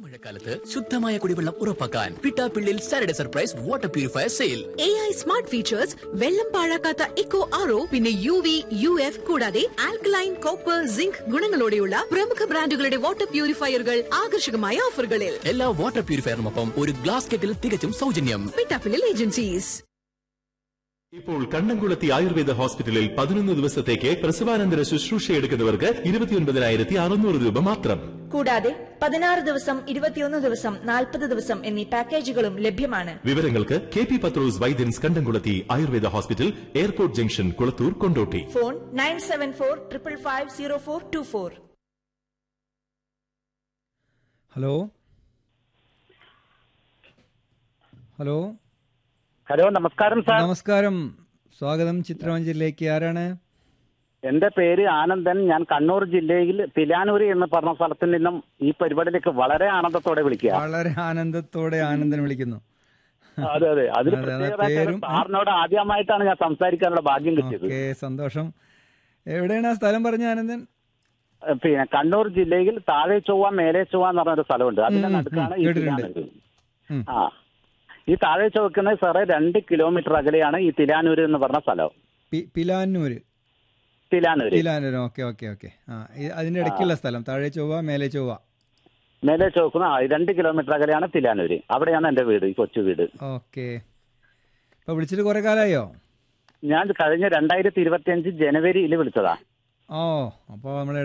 മഴക്കാലത്ത് ശുദ്ധമായ കുടിവെള്ളം ഉറപ്പാക്കാൻ പിട്ടാപ്പിള്ളിൽ Saturday surprise water purifier sale A I smart features വെള്ളം പാഴാക്കാത്ത ഇക്കോ ആറോ പിന്നെ യു വി യു എഫ് കൂടാതെ ആൽക്കലൈൻ കോപ്പർ സിങ്ക് ഗുണങ്ങളോടെയുള്ള പ്രമുഖ ബ്രാൻഡുകളുടെ വാട്ടർ പ്യൂരിഫയറുകൾ ആകർഷകമായ ഓഫറുകളിൽ എല്ലാ വാട്ടർ പ്യൂരിഫയറിനൊപ്പം ഒരു ഗ്ലാസ് കെറ്റിൽ തികച്ചും സൗജന്യം പിട്ടാപ്പിളിൽ ഏജൻസീസ് ഇപ്പോൾ കണ്ണംകുളത്തി ആയുർവേദ ഹോസ്പിറ്റലിൽ പതിനൊന്ന് ദിവസത്തേക്ക് പ്രസവാനന്തര ശുശ്രൂഷ എടുക്കുന്നവർക്ക് ഇരുപത്തിയൊൻപതിനായിരത്തി അറുന്നൂറ് രൂപ മാത്രം കൂടാതെ പതിനാറ് ദിവസം ഇരുപത്തിയൊന്ന് ദിവസം നാൽപ്പത് ദിവസം എന്നീ പാക്കേജുകളും ലഭ്യമാണ് വിവരങ്ങൾക്ക് K P Pathros Vaidyans Kandamkulathy Ayurveda hospital airport junction Kulathur Kondotty phone nine seven four triple five zero four two four hello hello hello നമസ്കാരം സാർ നമസ്കാരം സ്വാഗതം ചിത്രമഞ്ചലിലേക്ക് ആരാണ് എന്റെ പേര് ആനന്ദൻ ഞാൻ കണ്ണൂർ ജില്ലയിൽ തിലാനൂരി എന്ന് പറഞ്ഞ സ്ഥലത്ത് നിന്നും ഈ പരിപാടിയിലേക്ക് വളരെ ആനന്ദത്തോടെ വിളിക്കുക വളരെ ആനന്ദത്തോടെ ആനന്ദൻ വിളിക്കുന്നു അതെ അതെ അതിൽ അതെ, അതെ, പ്രത്യേകത പേരും, സാറിനോട് ആദ്യമായിട്ടാണ് ഞാൻ സംസാരിക്കാനുള്ള ഭാഗ്യം കിട്ടിയത് ഓക്കെ സന്തോഷം എവിടെയാണ് ആ സ്ഥലം പറഞ്ഞ ആനന്ദൻ ഏഹ് പിന്നെ കണ്ണൂർ ജില്ലയിൽ താഴെ ചൊവ്വ മേലെ ചൊവ്വ എന്ന് പറഞ്ഞൊരു സ്ഥലമുണ്ട് അതിന്റെ ഉം, നടുക്കാണ് ഉം, ഈ കേട്ടിട്ടുണ്ട്. തിലാനൂര് ഉം. ആ ഈ താഴെ ചൊവ്വക്കുന്ന സാറേ രണ്ട് കിലോമീറ്റർ അകലെയാണ് ഈ തിലാനൂര് എന്ന് പറഞ്ഞ സ്ഥലം പി- Pilannur Thilanur Pilannur okay okay okay ആ ഈ- അതിന്റെ ഇടയ്ക്കുള്ള സ്ഥലം താഴെ ചൊവ്വ മേലെ ചൊവ്വ മേലെ ചൊവ്ക്കുന്ന ആ, രണ്ട് കിലോമീറ്റർ അകലെയാണ് തിലാനൂര് അവിടെയാണ് എന്റെ വീട് ഈ കൊച്ചു വീട് ഓക്കെ ഇപ്പൊ വിളിച്ചിട്ട് കുറെ കാലമായോ ഞാൻ കഴിഞ്ഞ രണ്ടായിരത്തി ഇരുപത്തി അഞ്ച് ജനുവരിയിൽ വിളിച്ചതാ ഓ അപ്പോൾ നമ്മൾ